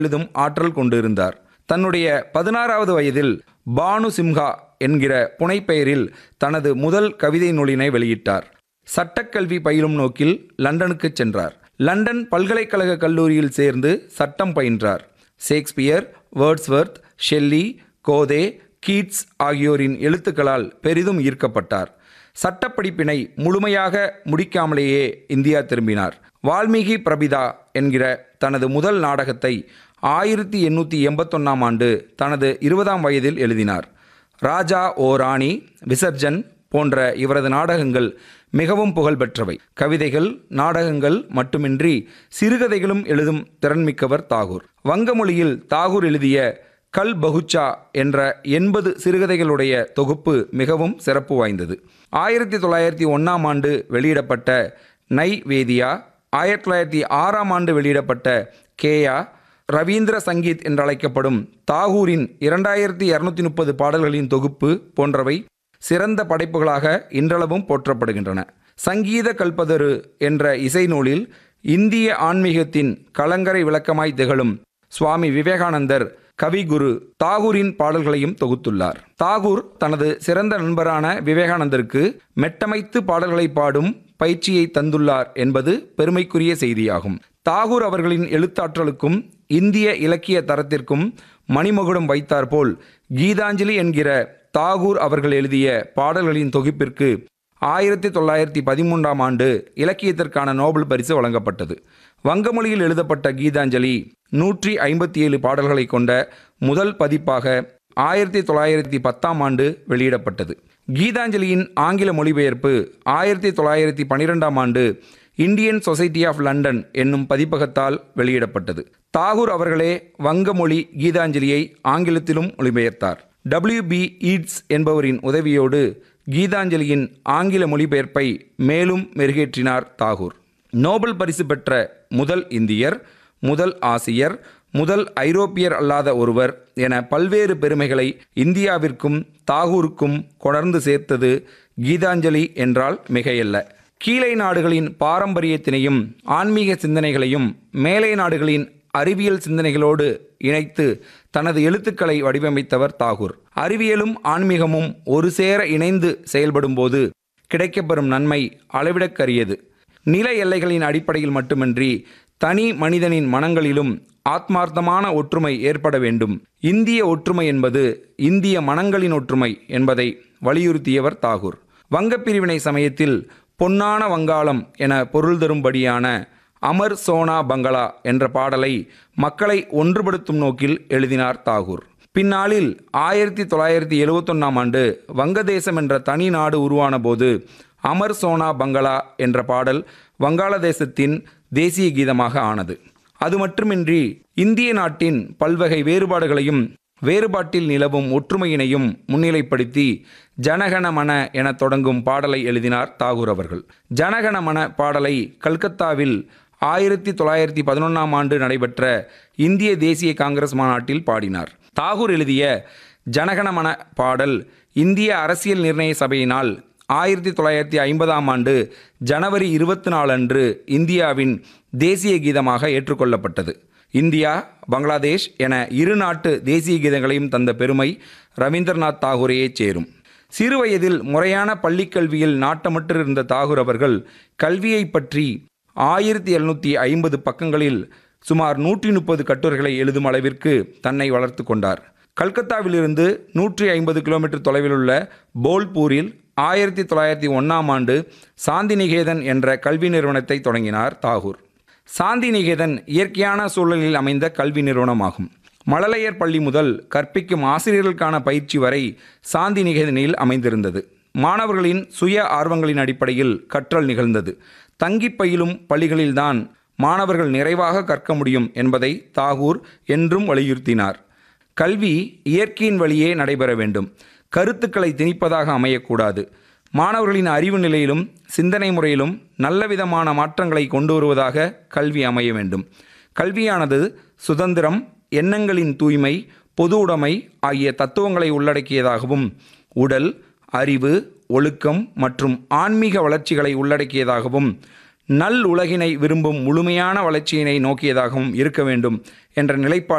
எழுதும் ஆற்றல் கொண்டிருந்தார் தன்னுடைய பதினாறாவது வயதில் பானு சிம்ஹா என்கிற புனைப்பெயரில் தனது முதல் கவிதை நூலினை வெளியிட்டார் சட்டக்கல்வி பயிலும் நோக்கில் லண்டனுக்கு சென்றார் லண்டன் பல்கலைக்கழக கல்லூரியில் சேர்ந்து சட்டம் பயின்றார் Shakespeare Wordsworth Shelley Goethe Keats ஆகியோரின் எழுத்துக்களால் பெரிதும் ஈர்க்கப்பட்டார் சட்டப்படிப்பினை முழுமையாக முடிக்காமலேயே இந்தியா திரும்பினார் வால்மீகி பிரபிதா என்கிற தனது முதல் நாடகத்தை ஆயிரத்தி எண்ணூற்றி எண்பத்தொன்னாம் ஆண்டு தனது இருபதாம் வயதில் எழுதினார் ராஜா ஓ ராணி விசர்ஜன் போன்ற இவரது நாடகங்கள் மிகவும் புகழ்பெற்றவை கவிதைகள் நாடகங்கள் மட்டுமின்றி சிறுகதைகளும் எழுதும் திறன்மிக்கவர் தாகூர் வங்க மொழியில் தாகூர் எழுதிய கல் பகுச்சா என்ற எண்பது சிறுகதைகளுடைய தொகுப்பு மிகவும் சிறப்பு வாய்ந்தது ஆயிரத்தி தொள்ளாயிரத்தி ஒன்றாம் ஆண்டு வெளியிடப்பட்ட நை வேதியா ஆயிரத்தி தொள்ளாயிரத்தி ஆறாம் ஆண்டு வெளியிடப்பட்ட கேயா ரவீந்திர சங்கீத் என்றழைக்கப்படும் தாகூரின் இரண்டாயிரத்தி இரநூத்தி முப்பது பாடல்களின் தொகுப்பு போன்றவை சிறந்த படைப்புகளாக இன்றளவும் போற்றப்படுகின்றன சங்கீத கல்பதரு என்ற இசை நூலில் இந்திய ஆன்மீகத்தின் கலங்கரை விளக்கமாய் திகழும் சுவாமி விவேகானந்தர் கவிகுரு தாகூரின் பாடல்களையும் தொகுத்துள்ளார் தாகூர் தனது சிறந்த நண்பரான விவேகானந்தருக்கு மெட்டமைத்து பாடல்களை பாடும் பயிற்சியை தந்துள்ளார் என்பது பெருமைக்குரிய செய்தியாகும் தாகூர் அவர்களின் எழுத்தாற்றலுக்கும் இந்திய இலக்கிய தரத்திற்கும் மணிமகுடம் வைத்தாற்போல் கீதாஞ்சலி என்கிற தாகூர் அவர்கள் எழுதிய பாடல்களின் தொகுப்பிற்கு ஆயிரத்தி தொள்ளாயிரத்தி பதிமூன்றாம் ஆண்டு இலக்கியத்திற்கான நோபல் பரிசு வழங்கப்பட்டது வங்கமொழியில் எழுதப்பட்ட கீதாஞ்சலி நூற்றி ஐம்பத்தி ஏழு பாடல்களை கொண்ட முதல் பதிப்பாக ஆயிரத்தி தொள்ளாயிரத்தி பத்தாம் ஆண்டு வெளியிடப்பட்டது கீதாஞ்சலியின் ஆங்கில மொழிபெயர்ப்பு ஆயிரத்தி தொள்ளாயிரத்தி பனிரெண்டாம் ஆண்டு இந்தியன் சொசைட்டி ஆஃப் லண்டன் என்னும் பதிப்பகத்தால் வெளியிடப்பட்டது தாகூர் அவர்களே வங்கமொழி கீதாஞ்சலியை ஆங்கிலத்திலும் மொழிபெயர்த்தார் டபிள்யூ பி ஈட்ஸ் என்பவரின் உதவியோடு கீதாஞ்சலியின் ஆங்கில மொழிபெயர்ப்பை மேலும் மெருகேற்றினார் தாகூர் நோபல் பரிசு பெற்ற முதல் இந்தியர் முதல் ஆசியர் முதல் ஐரோப்பியர் அல்லாத ஒருவர் என பல்வேறு பெருமைகளை இந்தியாவிற்கும் தாகூருக்கும் கொணர்ந்து சேர்த்தது கீதாஞ்சலி என்றால் மிகையல்ல கீழை நாடுகளின் பாரம்பரியத்தினையும் ஆன்மீக சிந்தனைகளையும் மேலை நாடுகளின் அறிவியல் சிந்தனைகளோடு இணைத்து தனது எழுத்துக்களை வடிவமைத்தவர் தாகூர் அறிவியலும் ஆன்மீகமும் ஒரு சேர இணைந்து செயல்படும்போது கிடைக்கப்பெறும் நன்மை அளவிடக்கரியது நில எல்லைகளின் அடிப்படையில் மட்டுமின்றி தனி மனிதனின் மனங்களிலும் ஆத்மார்த்தமான ஒற்றுமை ஏற்பட வேண்டும் இந்திய ஒற்றுமை என்பது இந்திய மனங்களின் ஒற்றுமை என்பதை வலியுறுத்தியவர் தாகூர் வங்கப்பிரிவினை சமயத்தில் பொன்னான வங்காளம் என பொருள் தரும்படியான அமர் சோனா பங்களா என்ற பாடலை மக்களை ஒன்றுபடுத்தும் நோக்கில் எழுதினார் தாகூர் பின்னாளில் ஆயிரத்தி தொள்ளாயிரத்தி எழுவத்தொன்னாம் ஆண்டு வங்கதேசம் என்ற தனி நாடு உருவான போது அமர் சோனா பங்களா என்ற பாடல் வங்காளதேசத்தின் தேசிய கீதமாக ஆனது அது மட்டுமின்றி இந்திய நாட்டின் பல்வகை வேறுபாடுகளையும் வேறுபாட்டில் நிலவும் ஒற்றுமையினையும் முன்னிலைப்படுத்தி ஜனகணமன என தொடங்கும் பாடலை எழுதினார் தாகூர் அவர்கள் ஜனகணமன பாடலை கல்கத்தாவில் ஆயிரத்தி தொள்ளாயிரத்தி பதினொன்றாம் ஆண்டு நடைபெற்ற இந்திய தேசிய காங்கிரஸ் மாநாட்டில் பாடினார் தாகூர் எழுதிய ஜனகணமன பாடல் இந்திய அரசியல் நிர்ணய சபையினால் ஆயிரத்தி தொள்ளாயிரத்தி ஐம்பதாம் ஆண்டு ஜனவரி இருபத்தி நாலு அன்று இந்தியாவின் தேசிய கீதமாக ஏற்றுக்கொள்ளப்பட்டது இந்தியா பங்களாதேஷ் என இரு நாட்டு தேசிய கீதங்களையும் தந்த பெருமை ரவீந்திரநாத் தாகூரையே சேரும் சிறுவயதில் முறையான பள்ளிக்கல்வியில் நாட்டமற்றிருந்த தாகூர் அவர்கள் கல்வியை பற்றி ஆயிரத்தி எழுநூற்றி ஐம்பது பக்கங்களில் சுமார் நூற்றி முப்பது கட்டுரைகளை எழுதும் அளவிற்கு தன்னை வளர்த்து கொண்டார் கல்கத்தாவிலிருந்து நூற்றி ஐம்பது கிலோமீட்டர் தொலைவில் உள்ள போல்பூரில் ஆயிரத்தி தொள்ளாயிரத்தி ஒன்றாம் ஆண்டு சாந்திநிகேதன் என்ற கல்வி நிறுவனத்தை தொடங்கினார் தாகூர் சாந்திநிகேதன் இயற்கையான சூழலில் அமைந்த கல்வி நிறுவனமாகும் மழலையர் பள்ளி முதல் கற்பிக்கும் ஆசிரியர்களுக்கான பயிற்சி வரை சாந்திநிகேதனில் அமைந்திருந்தது மாணவர்களின் சுய ஆர்வங்களின் அடிப்படையில் கற்றல் நிகழ்ந்தது தங்கி பயிலும் பள்ளிகளில்தான் மாணவர்கள் நிறைவாக கற்க முடியும் என்பதை தாகூர் என்றும் வலியுறுத்தினார் கல்வி இயற்கையின் வழியே நடைபெற வேண்டும் கருத்துக்களை திணிப்பதாக அமையக்கூடாது மாணவர்களின் அறிவு நிலையிலும் சிந்தனை முறையிலும் நல்லவிதமான மாற்றங்களை கொண்டு வருவதாக கல்வி அமைய வேண்டும் கல்வியானது சுதந்திரம் எண்ணங்களின் தூய்மை பொது உடைமை ஆகிய தத்துவங்களை உள்ளடக்கியதாகவும் உடல் அறிவு ஒழுக்கம் மற்றும் ஆன்மீக வளர்ச்சிகளை உள்ளடக்கியதாகவும் நல் உலகினை விரும்பும் முழுமையான வளர்ச்சியினை நோக்கியதாகவும் இருக்க வேண்டும் என்ற நிலைப்பாடு